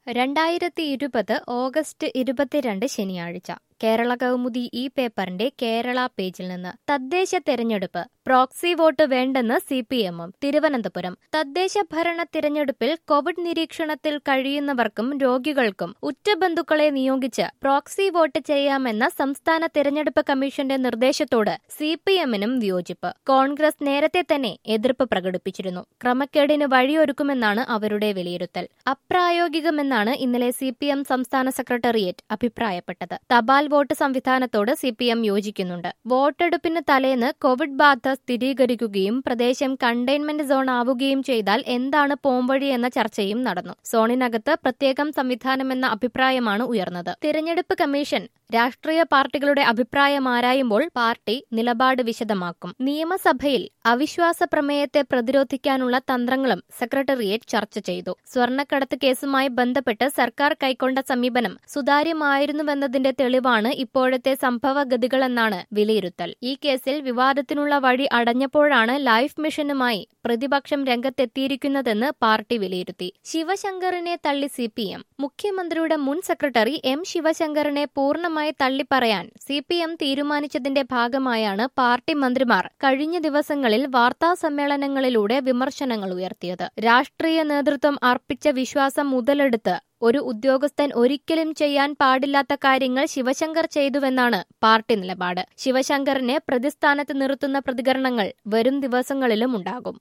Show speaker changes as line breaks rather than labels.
രണ്ടായിരത്തി ഇരുപത് ഓഗസ്റ്റ് ഇരുപത്തിരണ്ട് ശനിയാഴ്ച കേരള കൗമുദി ഈ പേപ്പറിന്റെ കേരള പേജിൽ നിന്ന് തദ്ദേശ തെരഞ്ഞെടുപ്പ് പ്രോക്സി വോട്ട് വേണ്ടെന്ന് സി പി എമ്മും തിരുവനന്തപുരം തദ്ദേശ ഭരണ തിരഞ്ഞെടുപ്പിൽ കോവിഡ് നിരീക്ഷണത്തിൽ കഴിയുന്നവർക്കും രോഗികൾക്കും ഉറ്റബന്ധുക്കളെ നിയോഗിച്ച് പ്രോക്സി വോട്ട് ചെയ്യാമെന്ന സംസ്ഥാന തിരഞ്ഞെടുപ്പ് കമ്മീഷന്റെ നിർദ്ദേശത്തോട് സി പി എമ്മിനും വിയോജിപ്പ് കോൺഗ്രസ് നേരത്തെ തന്നെ എതിർപ്പ് പ്രകടിപ്പിച്ചിരുന്നു ക്രമക്കേടിന് വഴിയൊരുക്കുമെന്നാണ് അവരുടെ വിലയിരുത്തൽ അപ്രായോഗികമെന്നാണ് ഇന്നലെ സി പി എം സംസ്ഥാന സെക്രട്ടേറിയറ്റ് അഭിപ്രായപ്പെട്ടത് തപാൽ വോട്ട് സംവിധാനത്തോട് സി പി എം യോജിക്കുന്നുണ്ട് വോട്ടെടുപ്പിന് തലേന്ന് കോവിഡ് ബാധ സ്ഥിരീകരിക്കുകയും പ്രദേശം കണ്ടെയ്ൻമെന്റ് സോൺ ആവുകയും ചെയ്താൽ എന്താണ് പോംവഴി എന്ന ചർച്ചയും നടന്നു സോണിനകത്ത് പ്രത്യേകം സംവിധാനമെന്ന അഭിപ്രായമാണ് ഉയർന്നത് തിരഞ്ഞെടുപ്പ് കമ്മീഷൻ രാഷ്ട്രീയ പാർട്ടികളുടെ അഭിപ്രായം ആരായുമ്പോൾ പാർട്ടി നിലപാട് വിശദമാക്കും നിയമസഭയിൽ അവിശ്വാസ പ്രമേയത്തെ പ്രതിരോധിക്കാനുള്ള തന്ത്രങ്ങളും സെക്രട്ടേറിയറ്റ് ചർച്ച ചെയ്തു സ്വർണ്ണക്കടത്ത് കേസുമായി ബന്ധപ്പെട്ട് സർക്കാർ കൈക്കൊണ്ട സമീപനം സുതാര്യമായിരുന്നുവെന്നതിന്റെ തെളിവാണ് ഇപ്പോഴത്തെ സംഭവഗതികളെന്നാണ് വിലയിരുത്തൽ ഈ കേസിൽ വിവാദത്തിനുള്ള വഴി അടഞ്ഞപ്പോഴാണ് ലൈഫ് മിഷനുമായി പ്രതിപക്ഷം രംഗത്തെത്തിയിരിക്കുന്നതെന്ന് പാർട്ടി വിലയിരുത്തി ശിവശങ്കറിനെ തള്ളി സി പി എം മുഖ്യമന്ത്രിയുടെ മുൻ സെക്രട്ടറി എം ശിവശങ്കറിനെ പൂർണ്ണമായി തള്ളിപ്പറയാൻ സി പി എം തീരുമാനിച്ചതിന്റെ ഭാഗമായാണ് പാർട്ടി മന്ത്രിമാർ കഴിഞ്ഞ ദിവസങ്ങളിൽ വാർത്താ സമ്മേളനങ്ങളിലൂടെ വിമർശനങ്ങൾ ഉയർത്തിയത് രാഷ്ട്രീയ നേതൃത്വം അർപ്പിച്ച വിശ്വാസം മുതലെടുത്ത് ഒരു ഉദ്യോഗസ്ഥൻ ഒരിക്കലും ചെയ്യാൻ പാടില്ലാത്ത കാര്യങ്ങൾ ശിവശങ്കർ ചെയ്തുവെന്നാണ് പാർട്ടി നിലപാട് ശിവശങ്കറിനെ പ്രതിസ്ഥാനത്ത് നിർത്തുന്ന പ്രതികരണങ്ങൾ വരും ദിവസങ്ങളിലും ഉണ്ടാകും